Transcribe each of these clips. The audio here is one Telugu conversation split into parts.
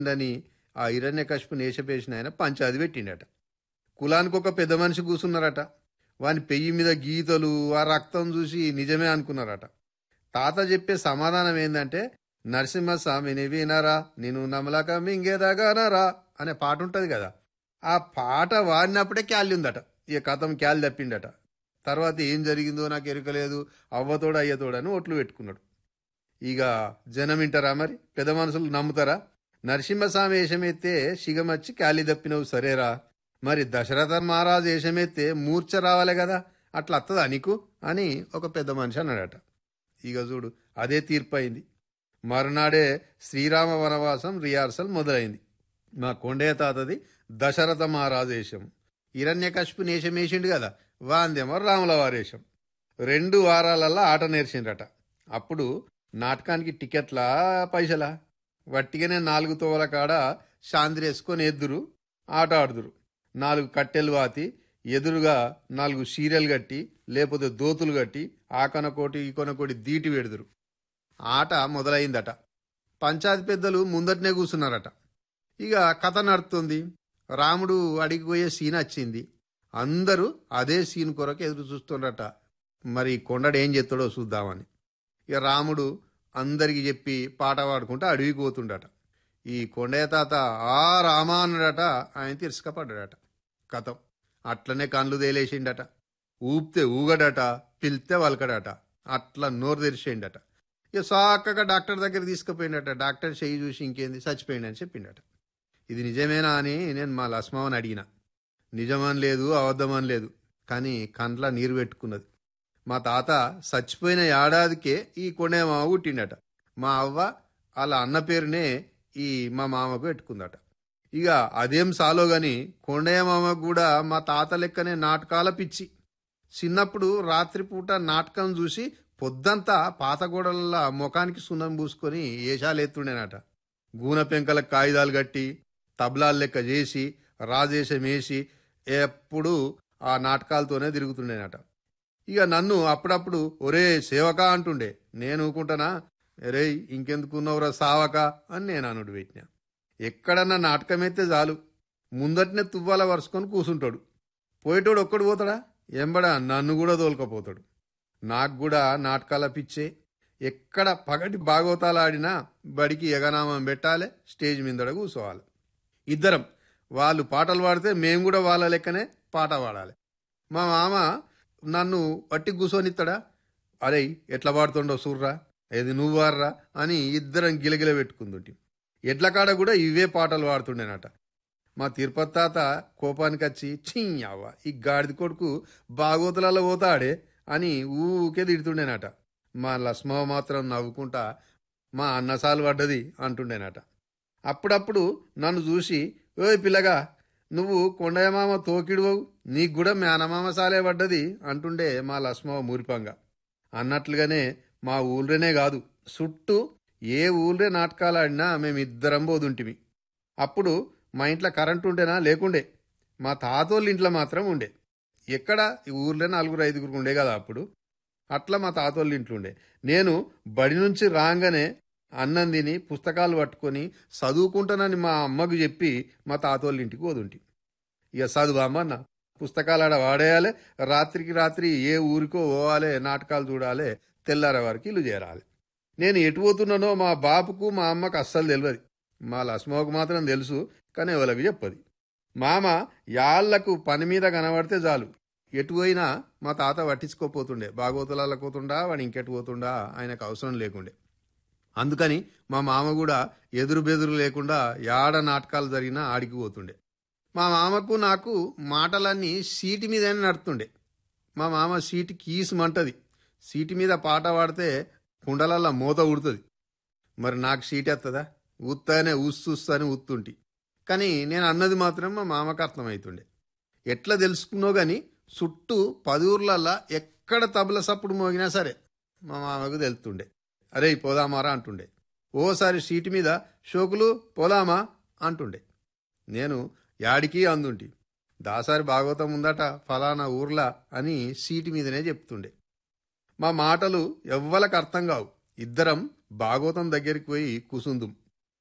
అని ఆ హిరణ్యకశిపు నేషపేసిన ఆయన పంచాది పెట్టిండట కులానికి ఒక పెద్ద మనిషి కూసున్నారట వాని పెయ్యి మీద గీతలు ఆ రక్తం చూసి నిజమే అనుకున్నారట తాత చెప్పే సమాధానం ఏంటంటే నరసింహస్వామిని వినరా నేను నమలక మింగేదాగానరా అనే పాట ఉంటది కదా ఆ పాట వాడినప్పుడే క్యాలి ఉందట ఇక కథం క్యాలి తప్పిండట తర్వాత ఏం జరిగిందో నాకు ఎరుకలేదు అవ్వతోడు అయ్యతోడు అని ఒట్లు పెట్టుకున్నాడు ఇక జనం వింటారా మరి పెద్ద మనుషులు నమ్ముతారా నరసింహస్వామి వేషమెత్తే శిగమచ్చి క్యాలి తప్పినవు సరేరా మరి దశరథ మహారాజు వేషమెత్తే మూర్ఛ రావాలి కదా అట్లా వస్తుందా నీకు అని ఒక పెద్ద మనిషి అన్నాడట ఇక చూడు అదే తీర్పు అయింది మరునాడే శ్రీరామ వనవాసం రిహార్సల్ మొదలైంది మా కొండయ్య తాతది దశరథ మహారాజు వేషం హిరణ్యకశిపు నేషం వేసిండు కదా వాందేమో రాముల వారేషం రెండు వారాలల్లా ఆట నేర్చిండ్రట అప్పుడు నాటకానికి టికెట్లా పైసలా వట్టిగానే నాలుగు తోవల కాడ శాంతి వేసుకొని ఎద్దురు ఆట ఆడుదురు నాలుగు కట్టెలు వాతి ఎదురుగా నాలుగు సీరియల్ కట్టి లేకపోతే దోతులు కట్టి ఆ కొనకోటి ఈ కొనకోటి దీటి పెడుదురు ఆట మొదలైందట పంచాయతీ పెద్దలు ముందటనే కూర్చున్నారట ఇక కథ నడుతుంది రాముడు అడిగి పోయే సీన్ వచ్చింది అందరూ అదే సీన్ కొరకు ఎదురు చూస్తుండట మరి కొండడు ఏం చేస్తాడో చూద్దామని ఇక రాముడు అందరికి చెప్పి పాట పాడుకుంటూ అడవికి పోతుండట ఈ కొండయ్య తాత ఆ రామా అన్నాడట ఆయన తిరస్కపడ్డాడట కథం అట్లనే కళ్ళు తేలేసిండట ఊపితే ఊగడట పిలితే వలకడట అట్లా నోరు తెరిచేయండట ఇక సాకగా డాక్టర్ దగ్గర తీసుకుపోయిండట డాక్టర్ చెయ్యి చూసి ఇంకేంది చచ్చిపోయింది అని చెప్పిండట ఇది నిజమేనా అని నేను మా లస్మావని అడిగిన నిజమని లేదు అబద్ధమని లేదు కానీ కండ్ల నీరు పెట్టుకున్నది మా తాత చచ్చిపోయిన ఏడాదికే ఈ కొండేమామ పుట్టిండట మా అవ్వ వాళ్ళ అన్న పేరునే ఈ మా మామకు పెట్టుకుందట ఇక అదేం సాలో గాని కొండయ్య మామకు కూడా మా తాత లెక్కనే నాటకాల పిచ్చి చిన్నప్పుడు రాత్రిపూట నాటకం చూసి పొద్దంతా పాత గోడల ముఖానికి సున్నం పూసుకొని ఏషాలు ఎత్తుండేనట గూన పెంకలకు కాగితాలు కట్టి తబలాలు లెక్క చేసి రాజేశం వేసి ఎప్పుడు ఆ నాటకాలతోనే తిరుగుతుండేనట ఇక నన్ను అప్పుడప్పుడు ఒరే సేవక అంటుండే నేను ఊకుంటానా రే ఇంకెందుకున్నావురా సావక అని నేను అనుడు పెట్టినా ఎక్కడన్నా నాటకమైతే చాలు ముందటనే తువ్వాల వరుసుకొని కూసుంటాడు పోయేటోడు ఒక్కడు పోతాడా ఎంబడా నన్ను కూడా తోలుకపోతాడు నాకు కూడా నాటకాల పిచ్చే ఎక్కడ పగటి బాగోతాలు ఆడినా బడికి ఎగనామం పెట్టాలి స్టేజ్ మీదడ కూర్చోవాలి ఇద్దరం వాళ్ళు పాటలు పాడితే మేము కూడా వాళ్ళ లెక్కనే పాట పాడాలి మా మామ నన్ను పట్టి కూర్చొనిస్తాడా అరే ఎట్లా పాడుతుండో సూర్రా ఏది నువ్వు వార్రా అని ఇద్దరం గిలగిల పెట్టుకుందుంటి ఎడ్ల కాడ కూడా ఇవే పాటలు పాడుతుండేనట మా తిరుపతి తాత కోపానికి వచ్చి చియ్యావ ఈ గాడిద కొడుకు బాగోతులలో పోతాడే అని ఊకే తిడుతుండేనట మా లస్మావ మాత్రం నవ్వుకుంటా మా అన్నసాలు పడ్డది అంటుండేనట అప్పుడప్పుడు నన్ను చూసి ఓయ్ పిల్లగా నువ్వు కొండయమామ తోకిడువవు నీకు కూడా మేనమామ సాలే పడ్డది అంటుండే మా లస్మావ మురిపంగా అన్నట్లుగానే మా ఊళ్ళోనే కాదు చుట్టూ ఏ ఊళ్ళో నాటకాలు ఆడినా మేమిద్దరం పోదుంటిమి అప్పుడు మా ఇంట్లో కరెంటు ఉంటేనా లేకుండే మా తాతోళ్ళ ఇంట్లో మాత్రం ఉండే ఎక్కడ ఈ ఊర్లో నలుగురు ఐదుగురు ఉండే కదా అప్పుడు అట్లా మా తాతోళ్ళ ఇంట్లో ఉండే నేను బడి నుంచి రాగానే అన్నం తిని పుస్తకాలు పట్టుకొని చదువుకుంటానని మా అమ్మకు చెప్పి మా తాతోళ్ళ ఇంటికి పోదుంటి ఇక చదువు అమ్మన్న పుస్తకాలు ఆడ వాడేయాలి రాత్రికి రాత్రి ఏ ఊరికో పోవాలి నాటకాలు చూడాలి తెల్లారే వారికి ఇల్లు చేరాలి నేను ఎటు పోతున్నానో మా బాపుకు మా అమ్మకు అస్సలు తెలియదు మా లస్మాకు మాత్రం తెలుసు కానీ ఎవరికి చెప్పదు మామ యాళ్లకు పని మీద కనబడితే చాలు ఎటు పోయినా మా తాత పట్టించుకోపోతుండే బాగోతులాల పోతుండా వాడు ఇంకెటు పోతుండా ఆయనకు అవసరం లేకుండే అందుకని మా మామ కూడా ఎదురు బెదురు లేకుండా యాడ నాటకాలు జరిగినా ఆడికి పోతుండే మా మామకు నాకు మాటలన్నీ సీటు మీదనే నడుతుండే మా మామ సీటు కీసుమంటది సీటు మీద పాట పాడితే కుండలల్లా మూత ఉడుతుంది మరి నాకు సీట్ ఎత్తదా ఊత్తానే ఊస్తూస్తానే ఊత్తుంటి కానీ నేను అన్నది మాత్రం మా మామకు అర్థమవుతుండే ఎట్లా తెలుసుకున్నో గాని చుట్టూ పది ఊర్లల్లా ఎక్కడ తబల సప్పుడు మోగినా సరే మా మామకు తెలుతుండే అరే పోదామారా అంటుండే ఓసారి సీటు మీద షోకులు పోదామా అంటుండే నేను యాడికి అందుంటి దాసారి భాగవతం ఉందట ఫలానా ఊర్లా అని సీటు మీదనే చెప్తుండే మా మాటలు ఎవ్వలకు అర్థం కావు ఇద్దరం భాగవతం దగ్గరికి పోయి కూసుందుం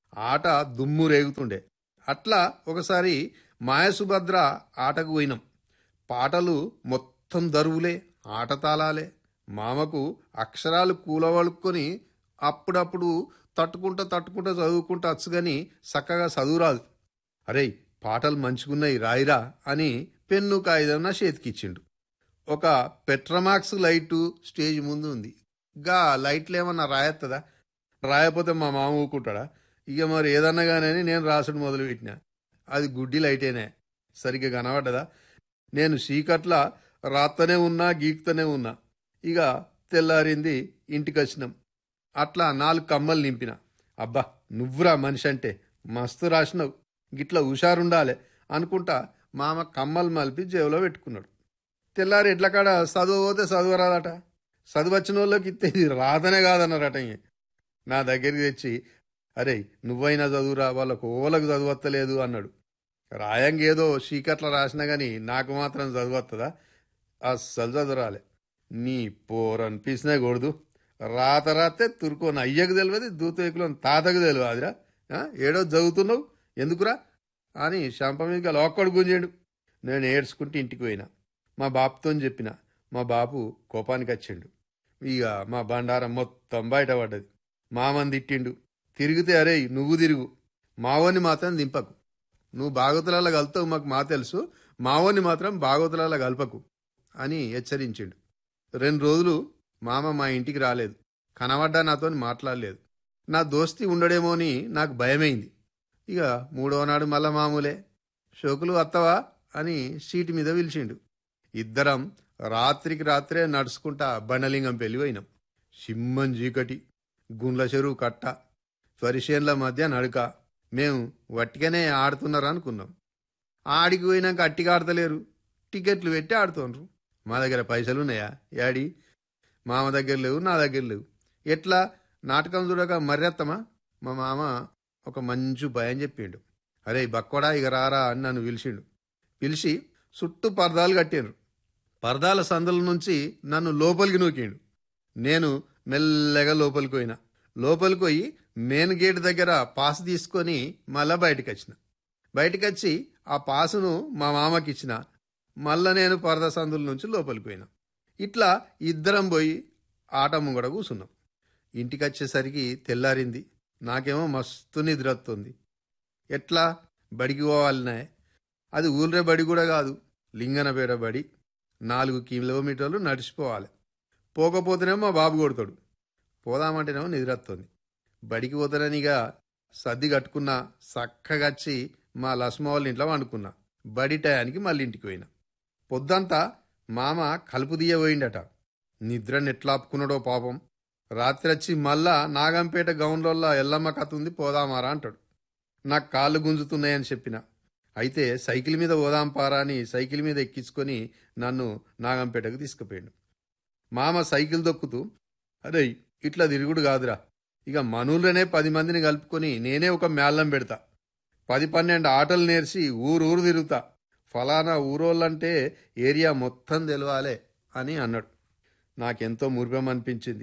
ఆట దుమ్ము రేగుతుండే అట్లా ఒకసారి మాయసుభద్ర ఆటకు పోయినాం పాటలు మొత్తం దరువులే ఆట తాళాలే మామకు అక్షరాలు కూలవలుక్కొని అప్పుడప్పుడు తట్టుకుంటా తట్టుకుంటా చదువుకుంటా వచ్చు కానీ చక్కగా చదువురాదు అరే పాటలు మంచిగున్నాయి రాయిరా అని పెన్ను కాగితం నా చేతికిచ్చిండు ఒక పెట్రమాక్స్ లైటు స్టేజ్ ముందు ఉంది గా లైట్లు ఏమన్నా రాయత్తదా రాయపోతే మా మామ ఊకుంటాడా ఇక మరి ఏదన్నా కానీ నేను రాసుడు మొదలు పెట్టినా అది గుడ్డి లైటేనే సరిగ్గా కనబడ్డదా నేను చీకట్ల రాత్తనే ఉన్నా గీక్తనే ఉన్నా ఇక తెల్లారింది ఇంటికి వచ్చినాం అట్లా నాలుగు కమ్మలు నింపిన అబ్బా నువ్వురా మనిషి అంటే మస్తు రాసినావు గిట్లా హుషారుండాలే అనుకుంటా మామ కమ్మలు మలిపి జేబులో పెట్టుకున్నాడు తెల్లారి ఎడ్ల కాడ చదువు పోతే చదువు రాదట చదువు వచ్చిన వాళ్ళకి ఇత్తేది రాదనే కాదన్నారట ఇంక. నా దగ్గరికి తెచ్చి అరే నువ్వైనా చదువురా వాళ్ళకు ఓలకు చదువత్తలేదు అన్నాడు రాయంగా ఏదో చీకట్ల రాసినా గాని నాకు మాత్రం చదువత్తదా అస్సలు చదువురాలే నీ పోరు అనిపించినా కూడదు రాత రాతే తురుకోని అయ్యకు తెలియదు దూతేకులో తాతకు తెలియదురా ఆ, ఏడో చదువుతున్నావు ఎందుకురా అని శంప మీద లోక్కడు గుంజాడు నేను ఏడ్చుకుంటూ ఇంటికి పోయినా మా బాపుతో చెప్పిన మా బాపు కోపానికి వచ్చిండు ఇక మా బండారం మొత్తం బయటపడ్డది మామని తిట్టిండు తిరిగితే అరే నువ్వు తిరుగు మావోని మాత్రం దింపకు నువ్వు బాగోతులలో కలుతావు మాకు మా తెలుసు మావోని మాత్రం బాగోతులలో కలపకు అని హెచ్చరించిండు రెండు రోజులు మామ మా ఇంటికి రాలేదు కనబడ్డా నాతో మాట్లాడలేదు నా దోస్తి ఉండడేమో అని నాకు భయమైంది ఇక మూడో నాడు మళ్ళా మామూలే షోకులు వత్తవా అని సీటు మీద పిలిచిండు ఇద్దరం రాత్రికి రాత్రే నడుచుకుంటా బండలింగం పెళ్ళిపోయినాం సిమ్మం చీకటి గుండ్ల చెరువు కట్ట వరిసేన్ల మధ్య నడక మేము వట్టిగానే ఆడుతున్నారు అనుకున్నాం ఆడికి పోయినాక అట్టిగా ఆడతలేరు టికెట్లు పెట్టి ఆడుతున్నారు మా దగ్గర పైసలు ఉన్నాయా యాడి మామ దగ్గర లేవు నా దగ్గర లేవు ఎట్లా నాటకం చూడక మర్రెత్తమా మా మామ ఒక మంచి భయం చెప్పిండు అరే బక్కోడా ఇక రారా అని నన్ను పిలిచిండు పిలిచి చుట్టూ పరదాలు కట్టిండ్రు పరదాల సందుల నుంచి నన్ను లోపలికి నూకిండు నేను మెల్లగా లోపలికి పోయినా లోపలికి పోయి మెయిన్ గేట్ దగ్గర పాస్ తీసుకొని మళ్ళా బయటకు వచ్చిన బయటకు వచ్చి ఆ పాసును మా మామకి ఇచ్చిన మళ్ళా నేను పరద సందుల నుంచి లోపలికి పోయినా ఇట్లా ఇద్దరం పోయి ఆట ముంగడ కూర్చున్నాం ఇంటికి వచ్చేసరికి తెల్లారింది నాకేమో మస్తు నిద్ర వస్తుంది ఎట్లా బడికి పోవాలనే అది ఊళ్ళే బడి కూడా కాదు లింగనపేట బడి నాలుగు కిలోమీటర్లు నడిచిపోవాలి పోకపోతేనేమో మా బాబు కొడతాడు పోదామంటేనేమో నిద్ర వస్తుంది బడికి పోతాననిగా సర్ది కట్టుకున్నా చక్కగా వచ్చి మా లస్మ వాళ్ళ ఇంట్లో వండుకున్నా బడి టయానికి మళ్ళీ ఇంటికి పోయినా పొద్దంతా మామ కలుపు తీయ పోయిండట నిద్ర నెట్లాపుకున్నాడో పాపం రాత్రి వచ్చి మళ్ళా నాగంపేట గౌన్లోల్లా ఎల్లమ్మ కథ ఉంది పోదామారా అంటాడు నాకు కాళ్ళు గుంజుతున్నాయని చెప్పిన అయితే సైకిల్ మీద పోదాం పారా అని సైకిల్ మీద ఎక్కించుకొని నన్ను నాగంపేటకు తీసుకుపోయాడు మామ సైకిల్ దొక్కుతూ అరే ఇట్లా తిరుగుడు కాదురా ఇక మనూళ్ళనే పది మందిని కలుపుకొని నేనే ఒక మేళం పెడతా పది పన్నెండు ఆటలు నేర్చి ఊరు ఊరు తిరుగుతా ఫలానా ఊరోళ్ళంటే ఏరియా మొత్తం తెలవాలే అని అన్నాడు నాకెంతో మురిపం అనిపించింది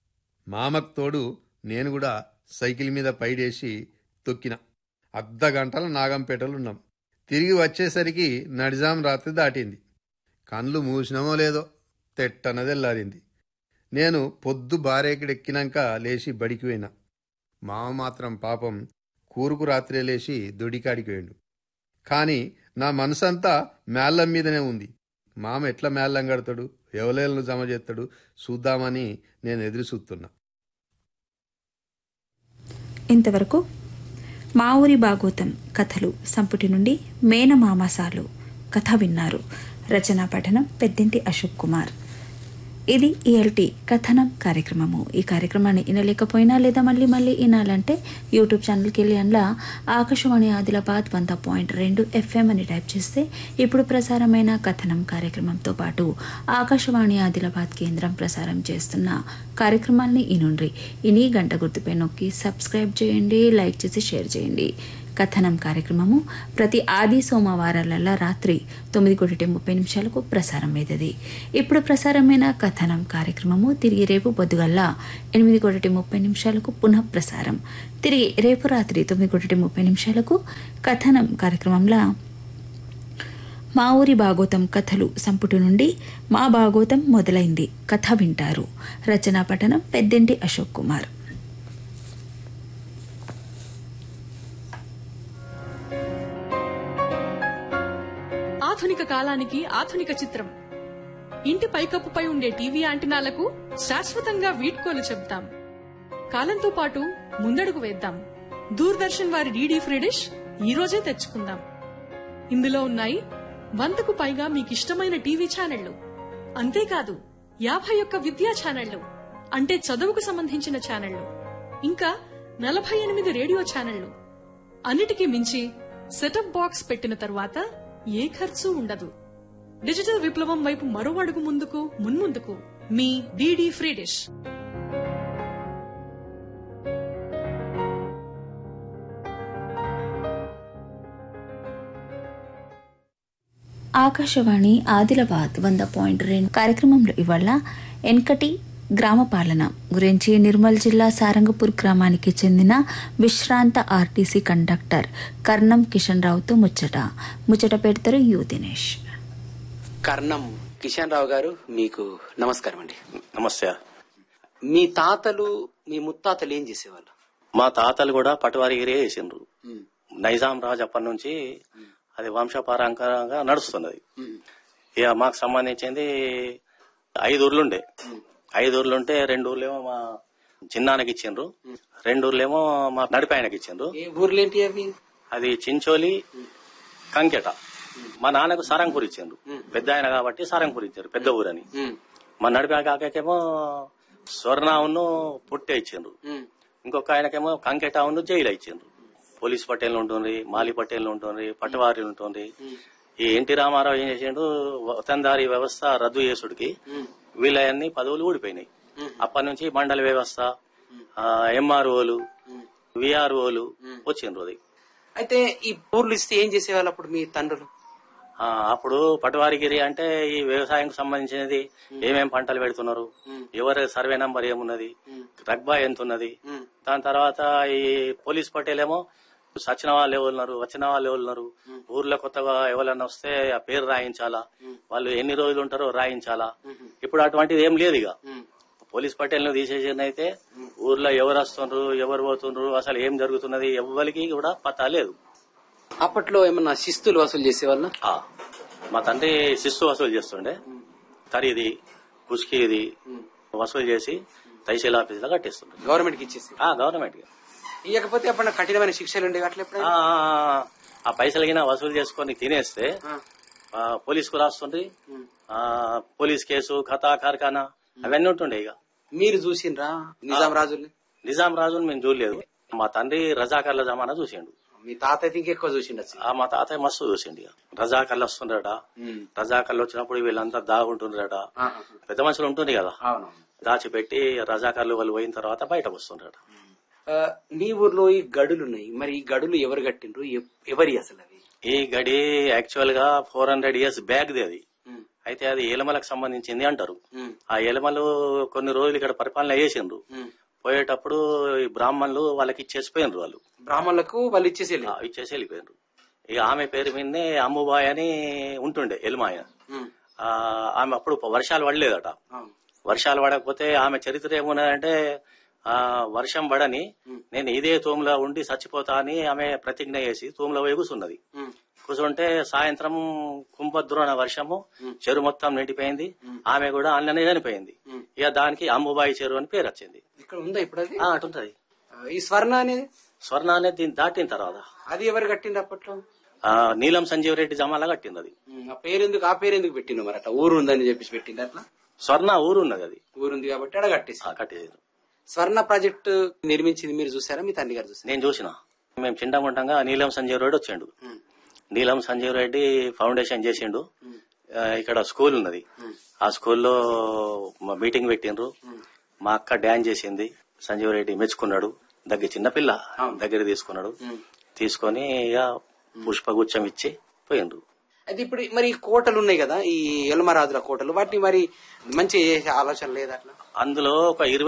మామకు తోడు నేను కూడా సైకిల్ మీద పైడేసి తొక్కిన అర్ధ గంటల నాగంపేటలు ఉన్నాం తిరిగి వచ్చేసరికి నడిజాం రాత్రి దాటింది కళ్ళు మూసినామో లేదో తెట్టనదెల్లారింది నేను పొద్దు బారేకిడెక్కినాక లేచి బడికి పోయినా మామ మాత్రం పాపం కూరుకు రాత్రే లేచి దొడికాడికి పోయిండు కానీ నా మనసంతా మేళ్ళం మీదనే ఉంది మామ ఎట్లా మేళ్ళం కడతాడు ఎవలేలను జమ చేస్తాడు చూద్దామని నేను ఎదురు చూస్తున్నా ఇంతవరకు మా ఊరి భాగోతం కథలు సంపుటి నుండి మేనమామసాలు కథ విన్నారు రచనా పఠనం పెద్దింటి అశోక్ కుమార్ ఇది ఈఎల్టీ కథనం కార్యక్రమము ఈ కార్యక్రమాన్ని వినలేకపోయినా లేదా మళ్ళీ మళ్ళీ వినాలంటే యూట్యూబ్ ఛానల్కి వెళ్ళి అందులో ఆకాశవాణి ఆదిలాబాద్ వంద పాయింట్ రెండు ఎఫ్ఎం అని టైప్ చేస్తే ఇప్పుడు ప్రసారమైన కథనం కార్యక్రమంతో పాటు ఆకాశవాణి ఆదిలాబాద్ కేంద్రం ప్రసారం చేస్తున్న కార్యక్రమాల్ని ఇనుండ్రి ఇని గంట గుర్తుపై నొక్కి సబ్స్క్రైబ్ చేయండి లైక్ చేసి షేర్ చేయండి కథనం కార్యక్రమము ప్రతి ఆది సోమవారాలలో రాత్రి తొమ్మిది కోటి ముప్పై నిమిషాలకు ప్రసారం అవుతుంది ఇప్పుడు ప్రసారమైన కథనం కార్యక్రమము తిరిగి రేపు పొద్దుగల్లా ఎనిమిది కోటి ముప్పై నిమిషాలకు పునః ప్రసారం తిరిగి రేపు రాత్రి తొమ్మిది కోటి ముప్పై నిమిషాలకు కథనం కార్యక్రమంలో మా ఊరి భాగోతం కథలు సంపుటి నుండి మా భాగోతం మొదలైంది కథ వింటారు రచనా పఠనం పెద్దింటి అశోక్ కుమార్ ఆధునిక కాలానికి ఆధునిక చిత్రం ఇంటి పైకప్పుపై ఉండే టీవీ యాంటినాలకు శాశ్వతంగా వీడ్కోలు చెప్తాం కాలంతో పాటు ముందడుగు వేద్దాం దూరదర్శన్ వారి డీడీ ఫ్రీ డిష్ ఈ రోజే తెచ్చుకుందాం ఇందులో ఉన్నాయి వందకు పైగా మీకిష్టమైన టీవీ ఛానళ్లు అంతేకాదు యాభై ఒక్క విద్యా ఛానళ్లు అంటే చదువుకు సంబంధించిన ఛానళ్లు ఇంకా నలభై ఎనిమిది రేడియో ఛానళ్లు అన్నిటికీ మించి సెటప్ బాక్స్ పెట్టిన తర్వాత ఏ ఖర్చు ఉండదు డిజిటల్ విప్లవం వైపు మరో అడుగు ముందుకు మున్ముందుకు మీ DD free dish Akashvani Adilabad వంద పాయింట్ రెండు కార్యక్రమంలో ఇవాళ ఎన్కటి గ్రామ పాలన గురించి నిర్మల్ జిల్లా సారంగపూర్ గ్రామానికి చెందిన విశ్రాంత ఆర్టీసీ కండక్టర్ కర్ణం కిషన్ రావుతో ముచ్చట ముచ్చట పెడతారు యు దినేష్ కర్ణం కిషన్ రావు గారు మీకు నమస్కారం అండి నమస్తే మీ తాతలు మీ ముత్తాతలు ఏం చేసేవాళ్ళు మా తాతలు కూడా పటవారిగిరే వేసిండ్రు నైజాం రాజు అప్పటి నుంచి అది వంశపారంపరంగా నడుస్తున్నది ఇక మాకు సంబంధించింది ఐదు ఊర్లుండే ఐదు ఊర్లుంటే రెండు ఊర్లేమో మా చిన్నానికి ఇచ్చిండ్రు రెండు ఊర్లేమో మా నడిపాయనకి ఇచ్చిండ్రు ఏ ఊర్లేంటి అవి అది చించోలి కంకెట మా నాన్నకు సారంగపూర్ ఇచ్చిండ్రు పెద్ద ఆయన కాబట్టి సారంగపూర్ ఇచ్చారు పెద్ద ఊరని మా నడిపా కాకేమో స్వర్ణవును పుట్టే ఇచ్చిండ్రు ఇంకొక ఆయనకేమో కంకెటావును జైలు ఇచ్చిండ్రు పోలీస్ పటేల్ ఉంటుంది మాలి పటేల్ ఉంటుంది పటవారి ఉంటుంది ఈ ఎన్టీ రామారావు ఏం చేసిండు వతందారి వ్యవస్థ రద్దు చేసుడికి వీళ్ళయన్ని పదవులు ఊడిపోయినాయి అప్పటి నుంచి మండల వ్యవస్థ ఎంఆర్ఓలు విఆర్ఓలు వచ్చిండ్రు అది అయితే ఈ ఊర్లు ఇస్తే ఏం చేసేవాళ్ళు అప్పుడు మీ తండ్రులు ఆ, అప్పుడు పటవారిగిరి అంటే ఈ వ్యవసాయంకు సంబంధించినది ఏమేం పంటలు పెడుతున్నారు ఎవరి సర్వే నంబర్ ఏమున్నది రగ్బా ఎంత ఉన్నది దాని తర్వాత ఈ పోలీస్ పటేల్ ఏమో సచిన వాళ్ళు ఎవరున్నారు వచ్చిన వాళ్ళు ఎవరున్నారు ఊర్లో కొత్తగా ఎవరైనా వస్తే ఆ పేరు రాయించాలా వాళ్ళు ఎన్ని రోజులు ఉంటారో రాయించాలా ఇప్పుడు అటువంటిది ఏం లేదు ఇక పోలీస్ పటేల్ ను తీసేసిన అయితే ఊర్లో ఎవరు వస్తుండ్రు ఎవరు పోతుండ్రు అసలు ఏం జరుగుతున్నది ఎవరికి కూడా పతా లేదు అప్పట్లో ఏమన్నా శిస్తులు వసూలు చేసేవాళ్ళు ఆ, మా తండ్రి శిస్తు వసూలు చేస్తుండే ఖరీది కుష్కీది వసూలు చేసి తహసీల్ ఆఫీసులో కట్టిస్తుండే గవర్నమెంట్ కి ఇచ్చేసి ఆ, గవర్నమెంట్ గా. ఇవ్వకపోతే అప్పుడు కఠినమైన శిక్షలు ఉండే అట్లా ఆ, ఎప్పుడైనా ఆ, ఆ పైసలు గిన వసూలు చేసుకొని తినేస్తే ఆ, పోలీసుకు రాస్తుండ్రి ఆ, పోలీస్ కేసు కథా కార్ఖానా అవన్నీ ఉంటుండే ఇక మీరు చూసిండ్రా నిజాం రాజుల్ని నిజాం రాజుని మేము చూడలేదు మా తండ్రి రజాకర్ల జమానా చూసిండు మీ తాత అయితే ఇంకెక్కువ చూసిండొచ్చు ఆ మా తాతయ్య మస్తు చూసిండు ఇక రజాకర్లు వస్తుండట రజాకర్లు వచ్చినప్పుడు వీళ్ళంతా దాగుంటుండ్రట ఆహా. పెద్ద మనుషులు ఉంటుంది కదా అవును దాచిపెట్టి రజాకర్లు వాళ్ళు పోయిన తర్వాత బయటకు వస్తుంటాడు ఆ, మీ ఊర్లో ఈ గడులు ఉన్నాయి మరి ఈ గడులు ఎవరు కట్టిండ్రు ఎవ్- ఎవరి అసలు అవి ఈ గడి యాక్చువల్ గా four hundred years back the అది అయితే అది ఏలమలకు సంబంధించింది అంటారు ఆ ఏలమలు కొన్ని రోజులు ఇక్కడ పరిపాలన చేసిండ్రు పోయేటప్పుడు ఈ బ్రాహ్మణులు వాళ్ళకి ఇచ్చేసిపోయినరు వాళ్ళు బ్రాహ్మణులకు వాళ్ళు ఇచ్చేసి ఆ, ఇచ్చేసి వెళ్ళిపోయినరు ఇక ఆమె పేరు మీదనే అమ్ముబాయ్ అని ఉంటుండే ఎల్మాయ ఆ, ఆమె అప్పుడు వర్షాలు పడలేదట వర్షాలు పడకపోతే ఆమె చరిత్ర ఏమున్నదంటే ఆ వర్షం పడని నేను ఇదే తూములో ఉండి చచ్చిపోతా అని ఆమె ప్రతిజ్ఞ చేసి తూములో పోయి కూర్చున్నది కూర్చుంటే సాయంత్రం కుంభద్రోణ వర్షము చెరువు మొత్తం నిండిపోయింది ఆమె కూడా అన్ననే చనిపోయింది ఇక దానికి అంబుబాయి చెరువు అని పేరు వచ్చింది ఇక్కడ ఉందా ఇప్పుడు అది ఆ, అటుంటది ఆ, ఈ స్వర్ణ అనేది స్వర్ణ అనేది దీన్ని దాటిన తర్వాత అది ఎవరు కట్టింది అప్పట్లో ఆ, నీలం సంజీవ్ రెడ్డి జమాలా కట్టింది అది ఉమ్, ఆ పేరు ఎందుకు ఆ పేరు ఎందుకు పెట్టిండు మరి అట్లా ఊరు ఉందని చెప్పేసి పెట్టింది అట్లా స్వర్ణ ఊరు ఉన్నది అది ఊరుంది కాబట్టి అక్కడ కట్టేసి ఆ, కట్టేది స్వర్ణ ప్రాజెక్ట్ నిర్మించింది మీరు చూసారా మీ తండ్రి గారు చూసారా నేను చూసిన మేము చిండగుంటంగా నీలం సంజీవ్ రెడ్డి వచ్చిండు నీలం సంజీవ్ రెడ్డి ఫౌండేషన్ చేసిండు ఆ, ఇక్కడ స్కూల్ ఉన్నది ఆ స్కూల్లో మా మీటింగ్ పెట్టిండ్రు మా అక్క డాన్స్ చేసింది సంజీవ్ రెడ్డి మెచ్చుకున్నాడు దగ్గర చిన్నపిల్ల దగ్గర తీసుకున్నాడు తీసుకొని ఇక పుష్పగుచ్చం ఇచ్చి పోయిండ్రు అయితే ఇప్పుడు మరి ఈ కోటలు ఉన్నాయి కదా ఈ ఎలమరాజుల కోటలు వాటిని మరి మంచి చేసే ఆలోచన లేదా అట్లా అందులో ఒక ఇరవై